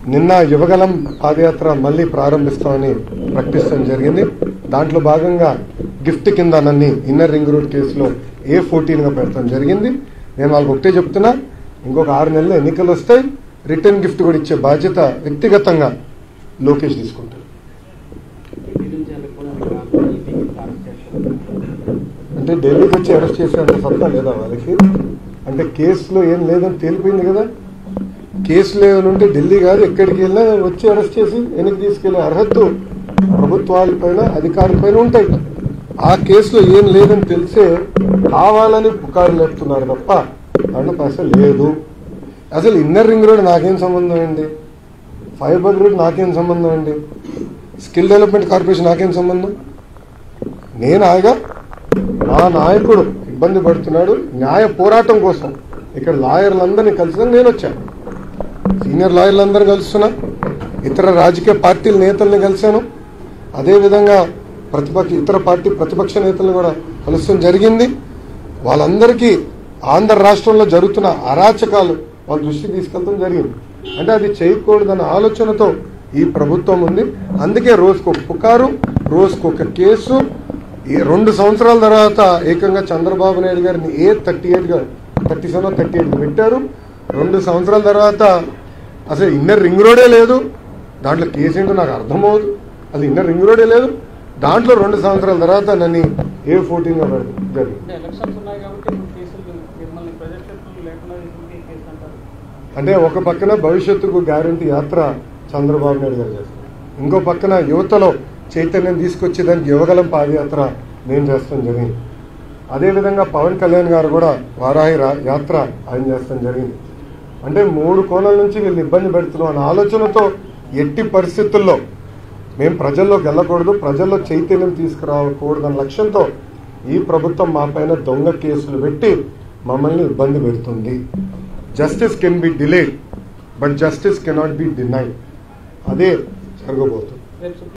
నిన్న యువగలం పాదయాత్ర మళ్ళీ ప్రారంభిస్తామని ప్రకటించడం జరిగింది దాంట్లో భాగంగా గిఫ్ట్ కింద నన్ను ఇన్నర్ రింగ్ రోడ్ కేసులో ఏ ఫోర్టీన్గా పెట్టడం జరిగింది నేను వాళ్ళకి ఒకటే చెప్తున్నా ఇంకొక ఆరు నెలలు ఎన్నికలు వస్తాయి రిటర్న్ గిఫ్ట్ కూడా ఇచ్చే బాధ్యత వ్యక్తిగతంగా లోకేష్ తీసుకుంటారు పీడిపించాలని కూడా మీరు ఈపీకి అరెస్ట్ చేస్తారు అంటే ఢిల్లీకి వచ్చి అరెస్ట్ చేసేంత సత్తా లేదా వాళ్ళకి అంటే కేసులో ఏం లేదని తేలిపోయింది కదా కేసులు ఏమైనా ఉంటే ఢిల్లీ కాదు ఎక్కడికి వెళ్ళినా వచ్చి అరెస్ట్ చేసి వెనక్కి తీసుకెళ్లే అర్హత ప్రభుత్వాలపైన అధికారులపైన ఉంటాయి ఆ కేసులో ఏం లేదని తెలిసే కావాలని పుకారు లేపుతున్నారు తప్ప దాంట్లో అసలు లేదు అసలు ఇన్నర్ రింగ్ రోడ్ నాకేం సంబంధం అండి ఫైబర్ గ్రిడ్ నాకేం సంబంధం అండి స్కిల్ డెవలప్మెంట్ కార్పొరేషన్ నాకేం సంబంధం నేను హాయిగా మా నాయకుడు ఇబ్బంది పడుతున్నాడు న్యాయ పోరాటం కోసం ఇక్కడ లాయర్లందరినీ కలిసి నేను వచ్చాను సీనియర్ లాయర్లందరూ కలుస్తున్నా ఇతర రాజకీయ పార్టీల నేతల్ని కలిశాను అదేవిధంగా ప్రతిపక్ష ఇతర పార్టీ ప్రతిపక్ష నేతలను కూడా కలుస్తాం జరిగింది వాళ్ళందరికీ ఆంధ్ర రాష్ట్రంలో జరుగుతున్న అరాచకాలు వాళ్ళ దృష్టికి తీసుకెళ్తాం జరిగింది అంటే అది చేయకూడదన్న ఆలోచనతో ఈ ప్రభుత్వం ఉంది అందుకే రోజుకొక పుకారు రోజుకొక కేసు ఈ రెండు సంవత్సరాల తర్వాత ఏకంగా చంద్రబాబు నాయుడు గారిని ఏ థర్టీ ఎయిట్గా థర్టీ సెవెన్ థర్టీ ఎయిట్ పెట్టారు రెండు సంవత్సరాల తర్వాత అసలు ఇన్నర్ రింగ్ రోడే లేదు దాంట్లో కేసు ఏంటో నాకు అర్థమవుదు అది ఇన్నర్ రింగ్ రోడే లేదు దాంట్లో రెండు సంవత్సరాల తర్వాత నన్ను ఏ ఫోర్టీన్గా పెడతాం జరిగింది అంటే ఎలక్షన్స్ ఉన్నాయి కాబట్టి ఇప్పుడు కేసులు మిమ్మల్ని ప్రజాక్షేత్రంలో లేకుండా తీసుకుంటే కేసు అంటారు అంటే ఒక పక్కన భవిష్యత్తుకు గ్యారంటీ యాత్ర చంద్రబాబు నాయుడు గారు చేస్తారు ఇంకో పక్కన యువతలో చైతన్యం తీసుకొచ్చేదానికి యువగలం పాదయాత్ర నేను చేస్తాం జరిగింది అదేవిధంగా పవన్ కళ్యాణ్ గారు కూడా వారాహి రా- యాత్ర ఆయన చేస్తాం జరిగింది అంటే మూడు కోణాల నుంచి వీళ్ళు ఇబ్బంది పెడుతున్నాం అన్న ఆలోచనతో ఎట్టి పరిస్థితుల్లో మేము ప్రజల్లోకి వెళ్ళకూడదు ప్రజల్లో చైతన్యం తీసుకురాకూడదు అన్న లక్ష్యంతో ఈ ప్రభుత్వం మా పైన దొంగ కేసులు పెట్టి మమ్మల్ని ఇబ్బంది పెడుతుంది justice can be delayed but justice cannot be denied అదే జరగబోతుంది రేపు సుప్రీం